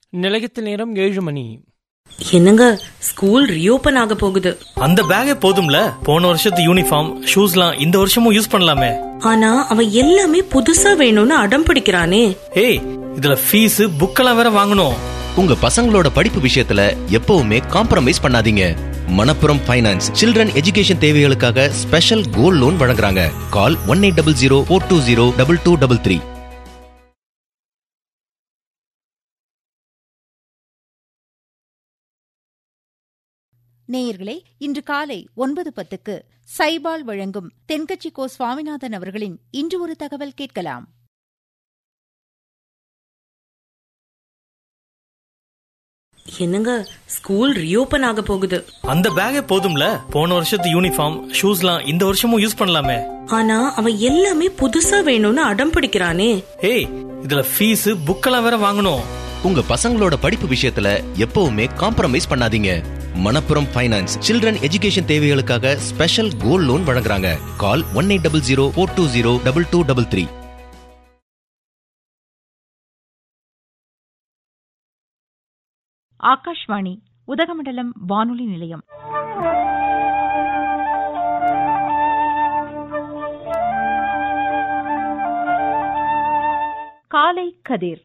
நிலையத்தில் நேரம் ஏழு மணி என்னங்க ஸ்கூல் ரீஓபன் ஆக போகுது அந்த பேக்கே போதும்ல போன வருஷத்து யூனிஃபார்ம் ஷூஸ்லாம் இந்த வருஷமும் யூஸ் பண்ணலாமே ஆனா அவன் எல்லாமே புதுசா வேணும்னு அடம் பிடிக்கிறானே ஏய் இதுல ஃபீஸ் புக்கெல்லாம் வேற வாங்கணும் உங்க பசங்களோட படிப்பு விஷயத்துல எப்பவுமே காம்ப்ரமைஸ் பண்ணாதீங்க மணப்புரம் ஃபைனான்ஸ் சில்ட்ரன் எஜுகேஷன் தேவைகளுக்காக ஸ்பெஷல் கோல்ட் லோன் வழங்குறாங்க call one eight double zero four two zero double two double three நேயர்களே இன்று காலை ஒன்பது பத்துக்கு சைபால் வழங்கும் தென்கட்சி கோ சுவாமிநாதன் அவர்களின் இன்று ஒரு தகவல் கேட்கலாம் என்னங்க ஸ்கூல் ரீஓபன் ஆக போகுது அந்த பேக்கே போதும்ல போன வருஷத்து யூனிஃபார்ம் ஷூஸ்லாம் இந்த வருஷமும் யூஸ் பண்ணலாமே ஆனா அவன் எல்லாமே புதுசா வேணும்னு அடம் பிடிக்கிறானே ஏய் இதுல ஃபீஸ் புக்கெல்லாம் வேற வாங்கணும் உங்க பசங்களோட படிப்பு விஷயத்துல எப்பவுமே காம்ப்ரமைஸ் பண்ணாதீங்க மணப்புரம் ஃபைனான்ஸ் சில்ட்ரன் எஜுகேஷன் தேவைகளுக்காக ஸ்பெஷல் கோல்ட் லோன் வழங்குறாங்க call one eight double zero four two zero double two double three Akashvani Udhagamandalam வானொலி நிலையம் காலை கதிர்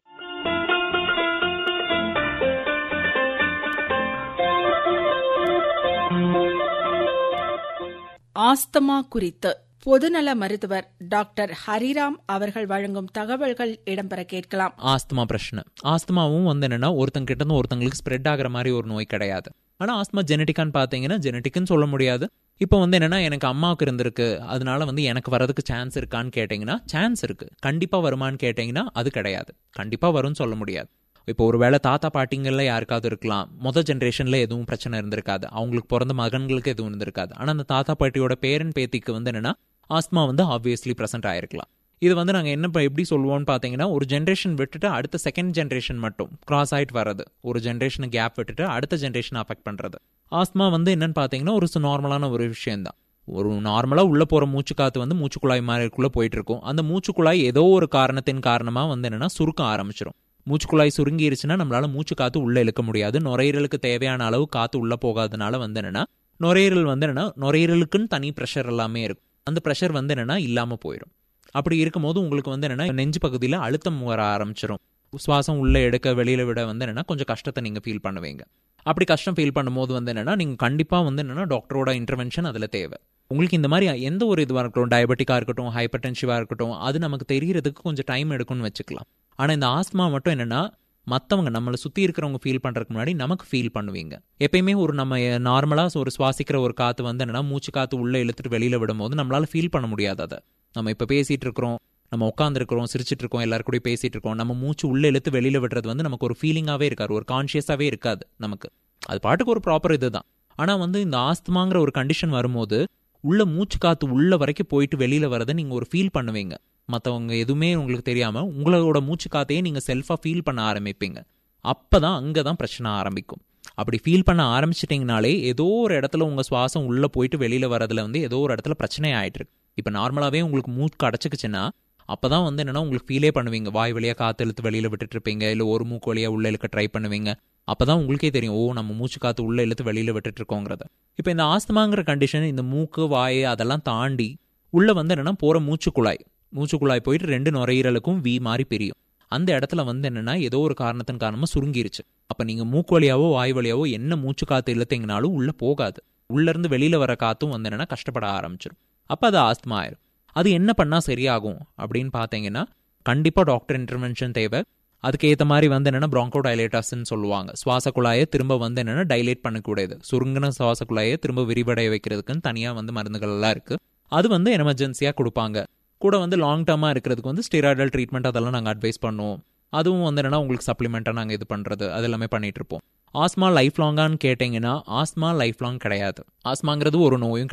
ஆஸ்துமா குறித்து பொதுநல மருத்துவர் டாக்டர் ஹரிராம் அவர்கள் வழங்கும் தகவல்கள் இடம்பெற கேட்கலாம் ஆஸ்துமா பிரச்சனை ஆஸ்துமாவும் வந்து என்னன்னா ஒருத்தங்க கிட்ட இருந்து ஒருத்தங்களுக்கு ஸ்ப்ரெட் ஆகிற மாதிரி ஒரு நோய் கிடையாது ஆனா ஆஸ்துமா ஜெனட்டிக்கான்னு பாத்தீங்கன்னா ஜெனட்டிக்னு சொல்ல முடியாது இப்போ வந்து என்னன்னா எனக்கு அம்மாவுக்கு இருந்திருக்கு அதனால வந்து எனக்கு வரதுக்கு சான்ஸ் இருக்கான்னு கேட்டிங்கன்னா சான்ஸ் இருக்கு கண்டிப்பா வருமான்னு கேட்டிங்கன்னா அது கிடையாது கண்டிப்பா வரும்னு சொல்ல முடியாது இப்போ ஒரு வேளை தாத்தா பாட்டிங்கள்ல யாருக்காவது இருக்கலாம் மொதல் ஜென்ரேஷன்ல எதுவும் பிரச்சனை இருந்திருக்காது அவங்களுக்கு பிறந்த மகன்களுக்கு எதுவும் இருந்திருக்காது ஆனா அந்த தாத்தா பாட்டியோட பேரன் பேத்திக்கு வந்து என்னன்னா ஆஸ்துமா வந்து ஆப்வியஸ்லி ப்ரெசென்ட் ஆயிருக்கலாம் இது வந்து நாங்கள் என்ன இப்ப எப்படி சொல்லுவோம்னு பார்த்தீங்கன்னா ஒரு ஜென்ரேஷன் விட்டுட்டு அடுத்த செகண்ட் ஜென்ரேஷன் மட்டும் கிராஸ் ஆயிட்டு வர்றது ஒரு ஜென்ரேஷன் கேப் விட்டுட்டு அடுத்த ஜென்ரேஷன் அஃபெக்ட் பண்ணுறது ஆஸ்துமா வந்து என்னன்னு பார்த்தீங்கன்னா ஒரு நார்மலான ஒரு விஷயம் தான் ஒரு நார்மலாக உள்ளே போகிற மூச்சு காற்று வந்து மூச்சுக்குழாய் மாதிரிக்குள்ளே போயிட்டு இருக்கும் அந்த மூச்சுக்குழாய் ஏதோ ஒரு காரணத்தின் காரணமாக வந்து என்னன்னா சுருக்க ஆரம்பிச்சிடும் மூச்சுக்குழாய் சுருங்கிருச்சுன்னா நம்மளால மூச்சு காற்று உள்ளே இழுக்க முடியாது நுரையீரலுக்கு தேவையான அளவு காற்று உள்ளே போகாதனால வந்து என்னன்னா நுரையீரல் வந்து என்னன்னா நுரையீரலுக்குன்னு தனி ப்ரெஷர் எல்லாமே இருக்கும் அந்த ப்ரெஷர் வந்து என்னன்னா இல்லாமல் போயிடும் அப்படி இருக்கும்போது உங்களுக்கு வந்து என்னன்னா நெஞ்சு பகுதியில் அழுத்தம் வர ஆரம்பிச்சிடும் சுவாசம் உள்ளே எடுக்க வெளியில விட வந்து என்னன்னா கொஞ்சம் கஷ்டத்தை நீங்க ஃபீல் பண்ணுவீங்க அப்படி கஷ்டம் ஃபீல் பண்ணும்போது வந்து என்னன்னா நீங்க கண்டிப்பா வந்து என்னன்னா டாக்டரோட இன்டர்வென்ஷன் அதுல தேவை உங்களுக்கு இந்த மாதிரி எந்த ஒரு இதுவாக இருக்கட்டும் டயபெட்டிக்காக இருக்கட்டும் ஹைப்பர் டென்சிவாக இருக்கட்டும் அது நமக்கு தெரியறதுக்கு கொஞ்சம் டைம் எடுக்கும்னு வச்சுக்கலாம் ஆனால் இந்த ஆஸ்மா மட்டும் என்னன்னா மற்றவங்க நம்மளை சுற்றி இருக்கிறவங்க ஃபீல் பண்ணுறதுக்கு முன்னாடி நமக்கு ஃபீல் பண்ணுவீங்க எப்பயுமே ஒரு நம்ம நார்மலாக ஒரு சுவாசிக்கிற ஒரு காற்று வந்து என்னன்னா மூச்சு காற்று உள்ளே இழுத்துட்டு வெளியில் விடும்போது நம்மளால ஃபீல் பண்ண முடியாது அதை நம்ம இப்போ பேசிகிட்டு இருக்கிறோம் நம்ம உட்காந்துருக்கிறோம் சிரிச்சிட்டு இருக்கோம் எல்லாரும் கூட பேசிட்டு இருக்கோம் நம்ம மூச்சு உள்ளே இழுத்து வெளியில் விடுறது வந்து நமக்கு ஒரு ஃபீலிங்காகவே இருக்காது ஒரு கான்ஷியஸாகவே இருக்காது நமக்கு அது பாட்டுக்கு ஒரு ப்ராப்பர் இதுதான் ஆனால் வந்து இந்த ஆஸ்துமாங்கிற ஒரு கண்டிஷன் வரும்போது உள்ள மூச்சு காத்து உள்ள வரைக்கும் போயிட்டு வெளியில வரதை நீங்க ஒரு ஃபீல் பண்ணுவீங்க மற்றவங்க எதுவுமே உங்களுக்கு தெரியாம உங்களோட மூச்சு காத்தையே நீங்க செல்ஃபா ஃபீல் பண்ண ஆரம்பிப்பீங்க அப்பதான் அங்கதான் பிரச்சனை ஆரம்பிக்கும் அப்படி ஃபீல் பண்ண ஆரம்பிச்சிட்டிங்கனாலே ஏதோ ஒரு இடத்துல உங்க சுவாசம் உள்ள போயிட்டு வெளியில வரதுல வந்து ஏதோ ஒரு இடத்துல பிரச்சனை ஆயிட்டு இருக்கு இப்ப நார்மலாவே உங்களுக்கு மூக்கு அடைச்சிக்குச்சுன்னா அப்பதான் வந்து என்னன்னா உங்களுக்கு ஃபீலே பண்ணுவீங்க வாய் வழியா காத்து இழுத்து வெளியில விட்டுட்டு இருப்பீங்க இல்ல ஒரு மூக்கு வழியா உள்ள இழுக்க ட்ரை பண்ணுவீங்க அப்பதான் உங்களுக்கே தெரியும் ஓ நம்ம மூச்சு காத்து உள்ள இழுத்து வெளியில விட்டுட்டு இருக்கோங்கிறத இப்போ இந்த ஆஸ்துமாங்கிற கண்டிஷன் இந்த மூக்கு வாய் அதெல்லாம் தாண்டி உள்ள வந்து என்னன்னா போற மூச்சு குழாய் மூச்சு குழாய் போயிட்டு ரெண்டு நுரையீரலுக்கும் வி மாதிரி பிரியும் அந்த இடத்துல வந்து என்னன்னா ஏதோ ஒரு காரணத்தின் காரணமா சுருங்கிருச்சு அப்ப நீங்க மூக்கு வழியாவோ வாய் வழியாவோ என்ன மூச்சு காத்து இழுத்தீங்கனாலும் உள்ள போகாது உள்ள இருந்து வெளியில வர காத்தும் வந்து என்னன்னா கஷ்டப்பட ஆரம்பிச்சிடும் அப்ப அது ஆஸ்துமா ஆயிரும் அது என்ன பண்ணா சரியாகும் அப்படின்னு பாத்தீங்கன்னா கண்டிப்பா டாக்டர் இன்டர்வென்ஷன் தேவை அதுக்கு ஏற்ற மாதிரி வந்து என்னன்னா ப்ராங்கோ டைலேட்டாஸ்ன்னு சொல்லுவாங்க சுவாச குழாயை திரும்ப வந்து என்னன்னா டைலேட் பண்ணக்கூடியது சுருங்கின சுவாச குழாயை திரும்ப விரிவடைய வைக்கிறதுக்குன்னு தனியா வந்து மருந்துகள் எல்லாம் இருக்கு அது வந்து எமர்ஜென்சியா கொடுப்பாங்க கூட வந்து லாங் டேர்மா இருக்கிறதுக்கு வந்து ஸ்டெராய்டல் ட்ரீட்மெண்ட் அதெல்லாம் நாங்கள் அட்வைஸ் பண்ணுவோம் அதுவும் வந்து என்னன்னா உங்களுக்கு சப்ளிமெண்ட்டாக நாங்கள் இது பண்ணுறது அது எல்லாமே பண்ணிட்டு இருப்போம் ஆஸ்மா லைஃப் லாங்கான்னு கேட்டிங்கன்னா ஆஸ்மா லைஃப் லாங் கிடையாது ஆஸ்மாங்கிறது ஒரு நோயும்